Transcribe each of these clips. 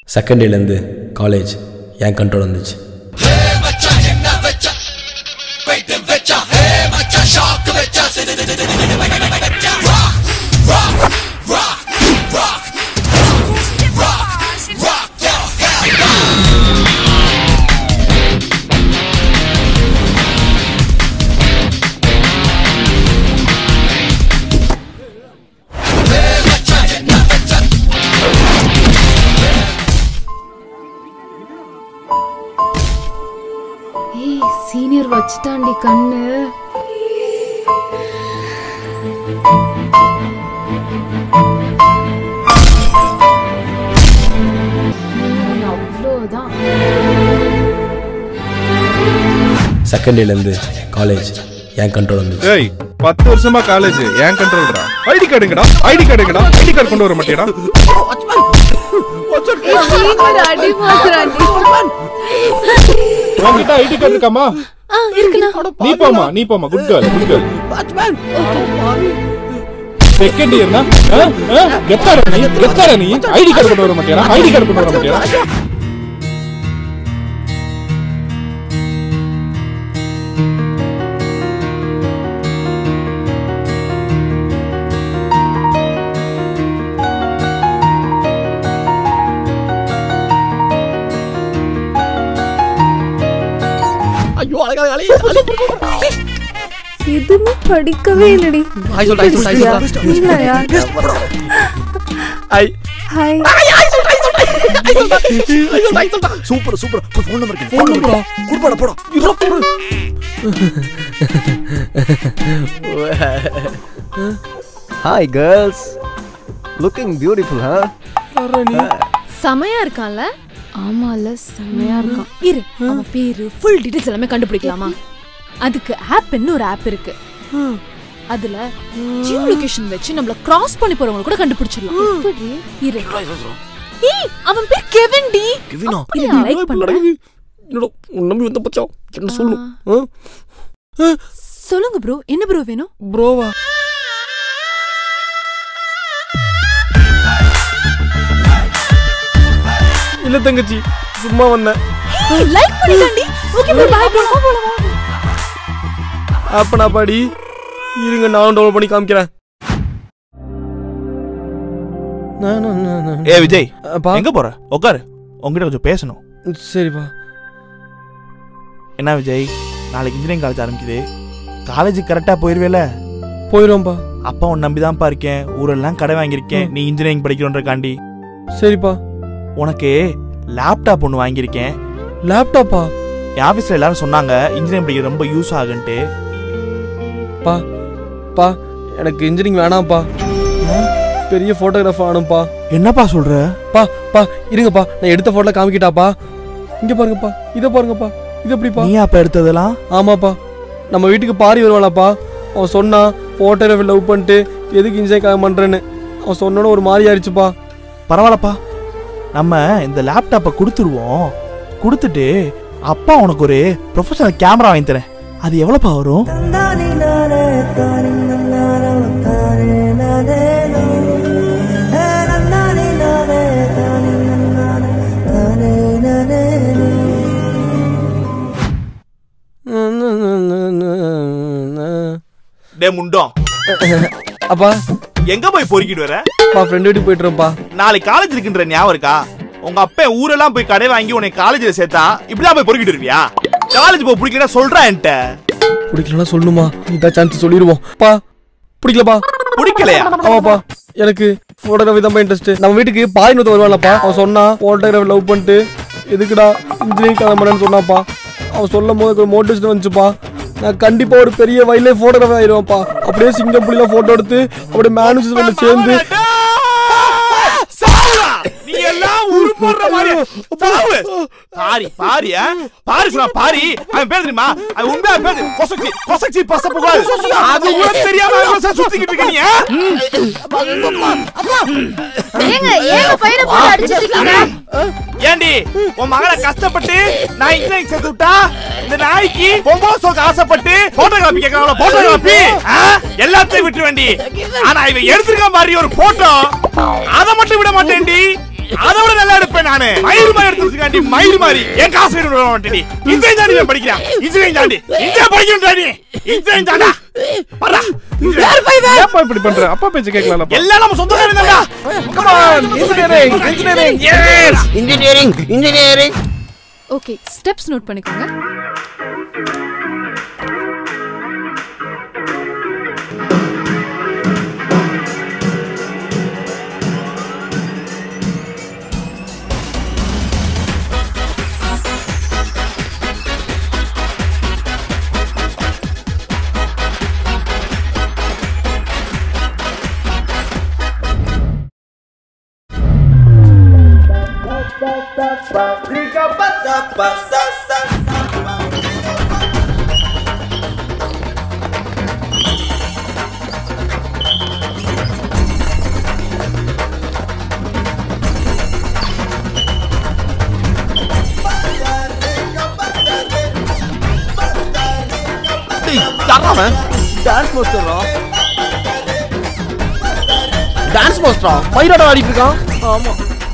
Second இயர்லேருந்து college என் control வந்துச்சு ஏய் சீனியர் வச்சுட்டாண்டி கண்ணு ஏய், அவ்வளோதான் செகண்ட் இயர்லேருந்து காலேஜ் என் கண்ட்ரோல் வந்துச்சு ஏய் பத்து வருஷமா காலேஜ் ஏன் கண்ட்ரோல்டா ஐடி கார்டுங்கடா ஐடி கார்டுங்கடா ஐடி கார்டு கொண்டு வர மாட்டேடா ஏய், சீனியர் அடி மாத்துறாண்டி உன்கிட்ட ஐடி கார்டு இருக்காமா ஆ இருக்குண்ணா நீ போமா நீ போமா good girl good girl second இயர்னா கெத்தார நீ கெத்தார நீ ஐடி கார்டு கொண்டு வர மாட்டியா ஐடி கார்டு கொண்டு வர மாட்டியா எதுவுமே படிக்கவே இல்லடி இல்லையா ஐ hi super super phone number phone number குடுப்பாடா போடா ஹாய் கேர்ள்ஸ் லுக்கிங் பியூட்டிஃபுல் ஹா செமையா இருக்கான்ல ஆமால செமையா இருக்கான் இரு அவன் பேரு ஃபுல் டீடைல்ஸ் எல்லாமே கண்டுபிடிக்கலாமா அதுக்கு ஆப்னு ஒரு ஆப் இருக்கு அதுல ஜியோ லொகேஷன் வச்சு நம்மள கிராஸ் பண்ணி போறவங்க கூட கண்டுபிடிச்சிடலாம் எப்படி இரு ஏய் அவன் பேர் கெவின் டி கெவினா? இரு, நான் லைக் பண்றேன் என்னடா உன் நம்பி வந்த பச்சா என்ன சொல்லு சொல்லுங்க ப்ரோ என்ன ப்ரோ வேணும் ப்ரோவா இல்ல தங்கச்சி சும்மா வந்தேன் லைக் பண்ணிட்டான்டி ஓகே ப்ரோ பை ப்ரோ போலாம் அப்ப நான் பாடி இருங்க நான் டவுன்லோட் பண்ணி காமிக்கிறேன் ஏ விஜய் அப்பா எங்க போற உட்காரு உங்ககிட்ட கொஞ்சம் பேசணும் சரிப்பா என்ன விஜய் நாளைக்கு இன்ஜினியரிங் காலேஜ் ஆரம்பிக்குது காலேஜுக்கு கரெக்டா போயிருவேல போயிடுவோம்ப்பா அப்பா உன் நம்பி தான்ப்பா இருக்கேன் ஊரெல்லாம் கடை வாங்கியிருக்கேன் நீ இன்ஜினியரிங் படிக்கிறோன்றக்காண்டி சரிப்பா உனக்கு லேப்டாப் ஒன்று வாங்கியிருக்கேன் லேப்டாப்பா என் ஆஃபீஸில் எல்லாரும் சொன்னாங்க இன்ஜினியரிங் படிக்க ரொம்ப யூஸ் ஆகுன்ட்டு பா பா எனக்கு இன்ஜினியரிங் வேணாம்ப்பா பெரிய ஃபோட்டோகிராஃபர் ஆகணும்ப்பா என்னப்பா சொல்ற பா பா இருங்கப்பா நான் எடுத்த ஃபோட்டோ காமிக்கிட்டாப்பா இங்க பாருங்கப்பா இதை பாருங்கப்பா இது எப்படிப்பா நீ அப்ப எடுத்ததெல்லாம் ஆமாப்பா நம்ம வீட்டுக்கு பாரி வருவானாப்பா அவன் சொன்னான் ஃபோட்டோகிராஃபி லவ் பண்ணிட்டு எதுக்கு இன்ஜினியரிங் பண்றேன்னு அவன் சொன்னோன்னு ஒரு மாதிரி ஆயிடுச்சுப்பா பரவாயில்லப்பா நம்ம இந்த லேப்டாப்பை கொடுத்துருவோம் கொடுத்துட்டு அப்பா உனக்கு ஒரு ப்ரொஃபஷனல் கேமரா வாங்கி தரேன் அது எவ்வளோப்பா வரும் டே முண்டம் அப்பா எங்க போய் பொறுக்கிட்டு வர அப்பா ஃப்ரெண்ட் வீட்டுக்கு போயிட்டுருப்பா நாளைக்கு காலேஜ் இருக்குன்ற ஞாபகம் இருக்கா உங்க அப்பா ஊரெல்லாம் போய் கடை வாங்கி உன்னை காலேஜ்ல சேர்த்தா இப்படிதான் போய் பொறுக்கிட்டு இருவியா காலேஜ் போய் பிடிக்கல சொல்றா என்கிட்ட பிடிக்கலன்னா சொல்லணுமா இதான் சான்ஸ் சொல்லிடுவோம் பா பிடிக்கலப்பா பிடிக்கலையா ஆமாப்பா எனக்கு ஃபோட்டோகிராஃபி தான் இன்ட்ரெஸ்ட் நம்ம வீட்டுக்கு பாயின்னு வருவான்லப்பா அவன் சொன்னான் ஃபோட்டோகிராஃபி லவ் பண்ணிட்டு எதுக்குடா இன்ஜினியரிங் கிளம்புறேன்னு சொன்னாப்பா அவன் சொல்லும் போது ஒரு மோட்டிவேஷன் வந்துச்சுப்பா நான் கண்டிப்பா ஒரு பெரிய வயலே ஃபோட்டோகிராஃபி ஆயிடுவேன்ப்பா அப்படியே சிங்கம் புலிலாம் ஃபோட்டோ எடுத்து அப்படியே மேனேஜ் சேர்ந்து சாவுடா! நீ எல்லாம் உருப்படுற மாதிரி சாவு பாரி பாரி ஆ? பாரி சொன்னா பாரி அவன் பேர் தெரியுமா அது உண்மையா பேர் கொசக்சி கொசக்சி பச புகழ் அது கூட தெரியாம அவன் சார் சுத்திக்கிட்டு இருக்க நீ ஆ? ஏங்க ஏங்க பையனை போட்டு அடிச்சிட்டு இருக்கீங்க ஏண்டி உன் மகளை கஷ்டப்பட்டு நான் இன்ஜினியரிங் சேர்த்து விட்டா இந்த நாய்க்கு பொம்பளை சோக்கு ஆசைப்பட்டு போட்டோகிராஃபி கேட்கறாங்களா போட்டோகிராஃபி எல்லாத்தையும் விட்டு வேண்டி ஆனா இவன் எடுத்திருக்க மாதிரி ஒரு போட்டோ அதை மட்டும் விட மாட்டேன்டி அதை விட நல்லா எடுப்பேன் நானு மயிர் மாதிரி எடுத்து வச்சிருக்காண்டி மயிர் மாதிரி என் காசு வேணும் விட மாட்டேன் நீ இன்ஜினியரிங் தாண்டி நான் படிக்கிறேன் இன்ஜினியரிங் தாண்டி இன்ஜினியரிங் படிக்கணும் நீ இன்ஜினியரிங் தாண்டா வரா ஏப்பா இப்படி பண்ற அப்பா பேச்சு கேட்கலாம் எல்லாம் நம்ம சொந்தக்காரங்க தான்டா come on engineering engineering yes engineering engineering okay steps note பண்ணிக்கோங்க யாராவன் டான்ஸ் மாஸ்டரா டான்ஸ் மாஸ்டரா மயிரோட ஆடிட்டு இருக்கான் ஆமா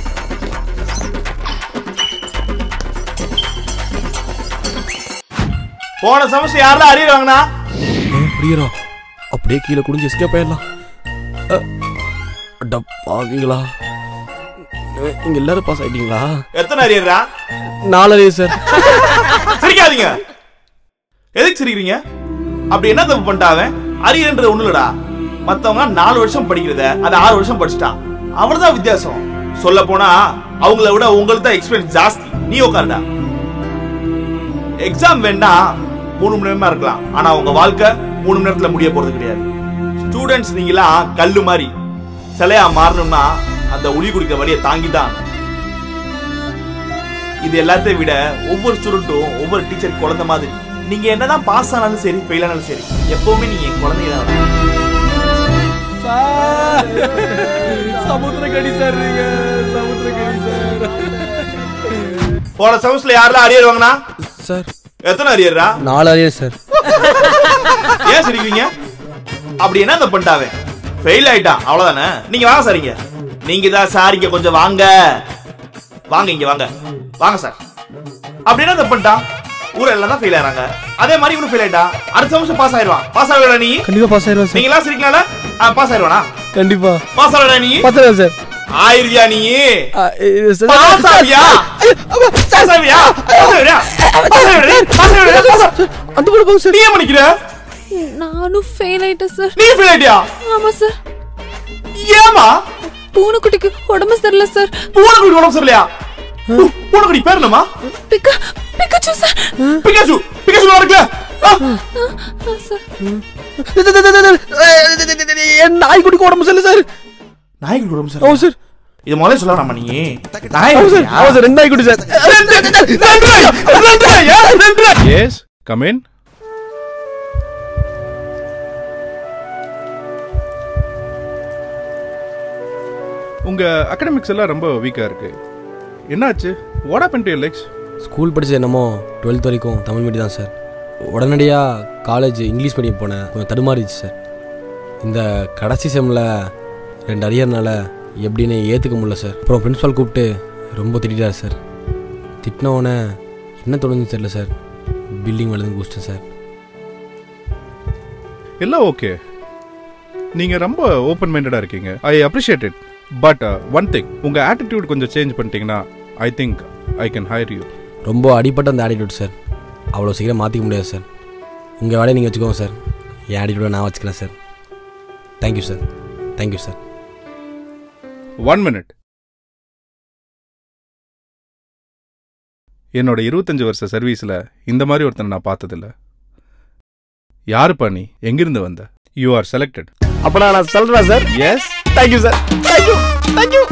போன செமஸ்டர் யாரெல்லாம் அரியர் வாங்கினா புரியுறா அப்படியே கீழே குடிஞ்சு எஸ்கேப் ஆயிடலாம் டப்பாவீங்களா இங்க எல்லாரும் பாஸ் ஆயிட்டீங்களா எத்தனை அரியர்ரா நாலரை சார் சிரிக்காதீங்க எதுக்கு சிரிக்கிறீங்க அப்படி என்ன தப்பு பண்ணிட்டாவன் அரியன்றது ஒண்ணு இல்லடா மத்தவங்க நாலு வருஷம் படிக்கிறத அது ஆறு வருஷம் படிச்சுட்டான் அவ்வளவுதான் வித்தியாசம் சொல்ல போனா அவங்கள விட உங்களுக்கு தான் எக்ஸ்பீரியன்ஸ் ஜாஸ்தி நீ உட்காருடா எக்ஸாம் வேணா மூணு மணி நேரமா இருக்கலாம் ஆனா உங்க வாழ்க்கை மூணு மணி நேரத்துல முடிய போறது கிடையாது ஸ்டூடெண்ட்ஸ் நீங்களா கல்லு மாதிரி சிலையா மாறணும்னா அந்த உளி குடிக்கிற வழியை தாங்கி தான் இது எல்லாத்தையும் விட ஒவ்வொரு ஸ்டூடெண்ட்டும் ஒவ்வொரு டீச்சர் குழந்தை மாதிரி நீங்க என்னதான் பாஸ் ஆனாலும் சரி ஃபெயில் ஆனாலும் சரி எப்பவுமே நீங்க என் குழந்தைங்க தான் சமுத்திரக்கடி சார் நீங்க சமுத்திரக்கடி சார் போன செமஸ்டர்ல யாரெல்லாம் அரியர் வாங்கினா சார் எத்தனை அரியர்ரா நாலாயிரம் சார் ஏன் சிரிக்கிறீங்க அப்படி என்ன தப்பு பண்ணிட்டாவே ஃபெயில் ஆயிட்டான் அவ்வளவுதானே நீங்க வாங்க சார் இங்க நீங்க தான் சார் இங்க கொஞ்சம் வாங்க வாங்க இங்க வாங்க வாங்க சார் அப்படி என்ன தப்பு பண்ணிட்டான் ஊர் எல்லாம் தான் ஃபெயில் ஆறாங்க அதே மாதிரி இவனும் ஃபெயில் ஆயிட்டான் அடுத்த வருஷம் பாஸ் ஆயிடுவான் பாஸ் ஆகல நீ கண்டிப்பா பாஸ் ஆயிடுவேன் சார் நீங்க எல்லாம் சிரிக்கலாம்ல பாஸ் ஆயிடுவானா கண்டிப்பா பாஸ் ஆகல நீ பாஸ் ஆயிடுவேன் சார் ஆயிருவியா நீ ஆ, இது சார். பாஸ் ஆவியா பாஸ் ஆவியா பாஸ் ஆவியா பாஸ் ஆவியா பாஸ் ஆவியா பாஸ் ஆவியா அந்த கூட போங்க சார் நீ ஏன் பண்ணிக்கிற நானும் ஃபெயில் ஆயிட்டேன் சார் நீ ஃபெயில் ஆயிட்டியா ஆமா சார் ஏமா பூனைக்குட்டிக்கு உடம்பு சரியில்லை சார் பூனைக்குடி உடம்பு சரியில்லையா பூ- பூனைக்குடி பேர் என்னமா பிக்கா பிக்காச்சு சார் பிகாசு பிகாசு இருக்குல்ல ஆ, ஆ, சார் என் நாய்க்குட்டிக்கு உடம்பு சரியில்லை சார் நாய்க்குடி உடம்பு ஆமா சரி சார் இது முதல்ல சொல்லலாமா நீ ஆமா சார் ஆமா சார் ரெண்டு நாய்க்குட்டி சார் எஸ் கம் இன் உங்க அகாடமிக்ஸ் எல்லாம் ரொம்ப வீக்கா இருக்கு என்னாச்சு what happen to legs school படிச்சது என்னமோ டுவெல்த் வரைக்கும் தமிழ் மீடியம் தான் சார் உடனடியாக காலேஜ் இங்கிலீஷ் மீடியம் போனேன் கொஞ்சம் தடுமாறிச்சு சார் இந்த கடைசி செம்மில் ரெண்டு அரியர்னால எப்படின்னு ஏற்றுக்க முடியல சார் அப்புறம் பிரின்ஸ்பால் கூப்பிட்டு ரொம்ப திட்டார் சார் திட்டினவுடனே என்ன தொடர்ந்து தெரியல சார் பில்டிங் மேலே குடிச்சிட்டேன் சார் எல்லாம் ஓகே நீங்க ரொம்ப ஓப்பன் மைண்டடா இருக்கீங்க I appreciate it but one thing உங்க ஆட்டிடியூட் கொஞ்சம் சேஞ்ச் பண்ணிட்டீங்கன்னா I think I can hire you ரொம்ப அடிப்பட்ட அந்த ஆட்டிடியூட் சார் அவ்வளோ சீக்கிரம் மாற்றிக்க முடியாது சார் உங்கள் வேலையை நீங்கள் வச்சுக்கோங்க சார் என் ஆட்டிடியூடை நான் வச்சுக்கிறேன் sir thank you sir thank you sir one minute என்னோட இருபத்தஞ்சு வருஷ சர்வீஸ்ல இந்த மாதிரி ஒருத்தனை நான் பார்த்ததில்ல யாருப்பா நீ எங்கிருந்து வந்த யூ ஆர் செலக்டட் அப்ப நான் சொல்றேன் sir yes thank you sir thank you thank you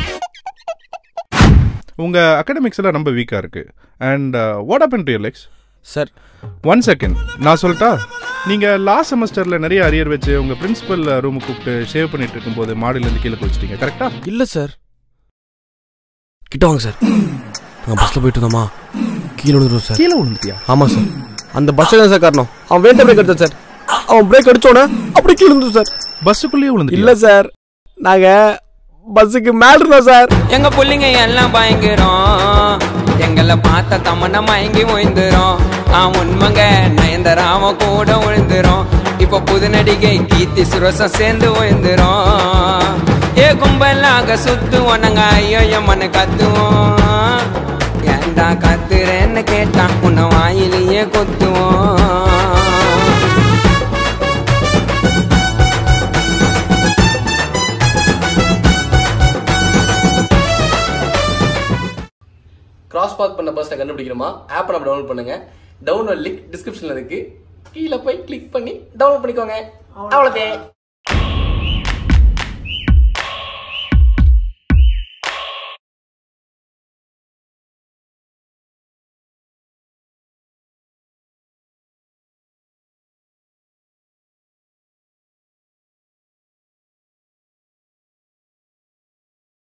உங்க அகாடமிக்ஸ் எல்லாம் ரொம்ப வீக்கா இருக்கு and what happen to legs sir one second நான் சொல்லட்டா நீங்க லாஸ்ட் செமஸ்டர்ல நிறைய அரியர் வச்சு உங்க பிரின்சிபல் ரூமுக்கு கூப்பிட்டு ஷேவ் பண்ணிட்டு இருக்கும்போது மாடியில இருந்து கீழே குளிச்சிட்டீங்க கரெக்டா இல்லை சார் கிட்ட வாங்க சார் நாங்கள் பஸ்ஸில் போயிட்டு இருந்தோமா கீழே விழுந்துருவோம் சார் கீழே விழுந்துட்டியா ஆமாம் சார் அந்த பஸ் தான் சார் காரணம் அவன் வேண்ட பிரேக் அடிச்சான் சார் அவன் பிரேக் அடிச்சோடனே அப்படி கீழே இருந்தது சார் பஸ்ஸுக்குள்ளேயே விழுந்து இல்ல சார் நாங்க பஸ்ஸுக்கு மேல சார் எங்க புள்ளிங்க எல்லாம் பயங்கரம் எங்களை பார்த்த தமன மயங்கி ஓய்ந்துரும் ஆ உண்மைங்க நயன்தராம கூட விழுந்துரும் இப்ப புது நடிகை கீர்த்தி சுரசம் சேர்ந்து ஓய்ந்துரும் ஏ கும்பலாக சுத்துவோம் நாங்க ஐயோ எம்மனு கத்துவோம் ஏன்டா கத்துறேன்னு கேட்டான் உன்னை வாயிலேயே கொத்துவோம் கிராஸ் பார்க் பண்ண பஸ்ஸை கண்டுபிடிக்கணுமா ஆப்பை நம்ம டவுன்லோட் பண்ணுங்க டவுன்லோட் லிங்க் டிஸ்கிரிப்ஷனில் இருக்கு கீழே போய் கிளிக் பண்ணி டவுன்லோட் பண்ணிக்கோங்க அவ்வளோதே